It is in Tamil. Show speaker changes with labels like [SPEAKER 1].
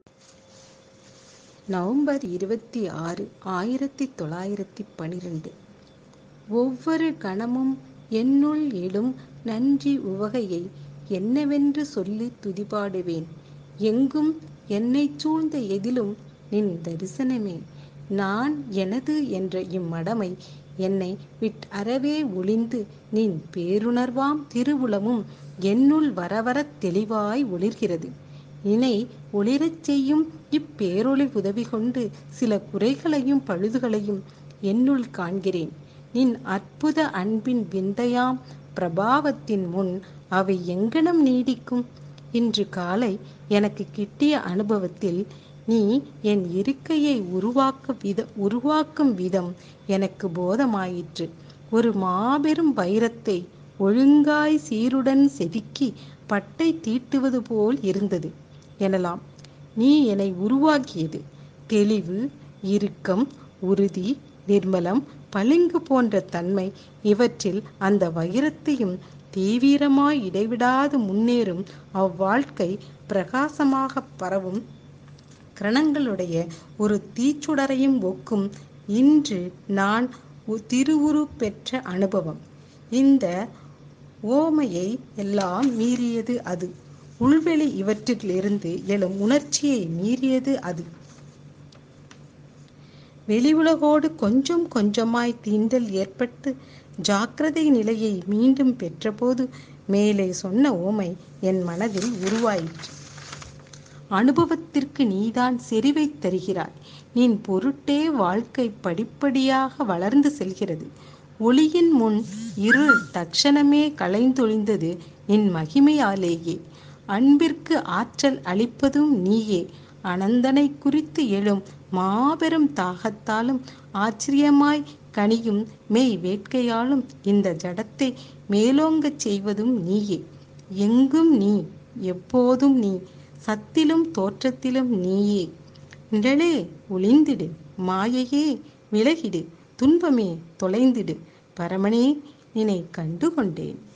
[SPEAKER 1] நவம்பர் இருபத்தி ஆறு ஆயிரத்தி தொள்ளாயிரத்தி பனிரெண்டு ஒவ்வொரு கணமும் என்னுள் எழும் நன்றி உவகையை என்னவென்று சொல்லித் துதிபாடுவேன் எங்கும் என்னைச் சூழ்ந்த எதிலும் நின் தரிசனமே நான் எனது என்ற இம்மடமை என்னை விட்டறவே ஒழிந்து நின் பேருணர்வாம் திருவுளமும் என்னுள் வரவரத் தெளிவாய் ஒளிர்கிறது நினை ஒளிரச் செய்யும் இப்பேரொளி உதவி கொண்டு சில குறைகளையும் பழுதுகளையும் என்னுள் காண்கிறேன் நின் அற்புத அன்பின் விந்தையாம் பிரபாவத்தின் முன் அவை எங்கனம் நீடிக்கும் இன்று காலை எனக்கு கிட்டிய அனுபவத்தில் நீ என் இருக்கையை உருவாக்க வித உருவாக்கும் விதம் எனக்கு போதமாயிற்று ஒரு மாபெரும் வைரத்தை ஒழுங்காய் சீருடன் செதுக்கி பட்டை தீட்டுவது போல் இருந்தது எனலாம் நீ என்னை உருவாக்கியது தெளிவு இறுக்கம் உறுதி நிர்மலம் பளிங்கு போன்ற தன்மை இவற்றில் அந்த வைரத்தையும் தீவிரமாய் இடைவிடாது முன்னேறும் அவ்வாழ்க்கை பிரகாசமாக பரவும் கிரணங்களுடைய ஒரு தீச்சுடரையும் ஒக்கும் இன்று நான் திருவுரு பெற்ற அனுபவம் இந்த ஓமையை எல்லாம் மீறியது அது உள்வெளி இவற்றிலிருந்து எழும் உணர்ச்சியை மீறியது அது வெளி உலகோடு கொஞ்சம் கொஞ்சமாய் தீண்டல் ஏற்பட்டு ஜாக்கிரதை நிலையை மீண்டும் பெற்றபோது மேலே சொன்ன ஓமை என் மனதில் உருவாயிற்று அனுபவத்திற்கு நீதான் செறிவை தருகிறாய் நின் பொருட்டே வாழ்க்கை படிப்படியாக வளர்ந்து செல்கிறது ஒளியின் முன் இருள் தட்சணமே களைந்தொழிந்தது நின் மகிமையாலேயே அன்பிற்கு ஆற்றல் அளிப்பதும் நீயே அனந்தனை குறித்து எழும் மாபெரும் தாகத்தாலும் ஆச்சரியமாய் கனியும் மெய் வேட்கையாலும் இந்த ஜடத்தை மேலோங்கச் செய்வதும் நீயே எங்கும் நீ எப்போதும் நீ சத்திலும் தோற்றத்திலும் நீயே நிழலே ஒளிந்திடு மாயையே விலகிடு துன்பமே தொலைந்திடு பரமனே நினை கண்டு கொண்டேன்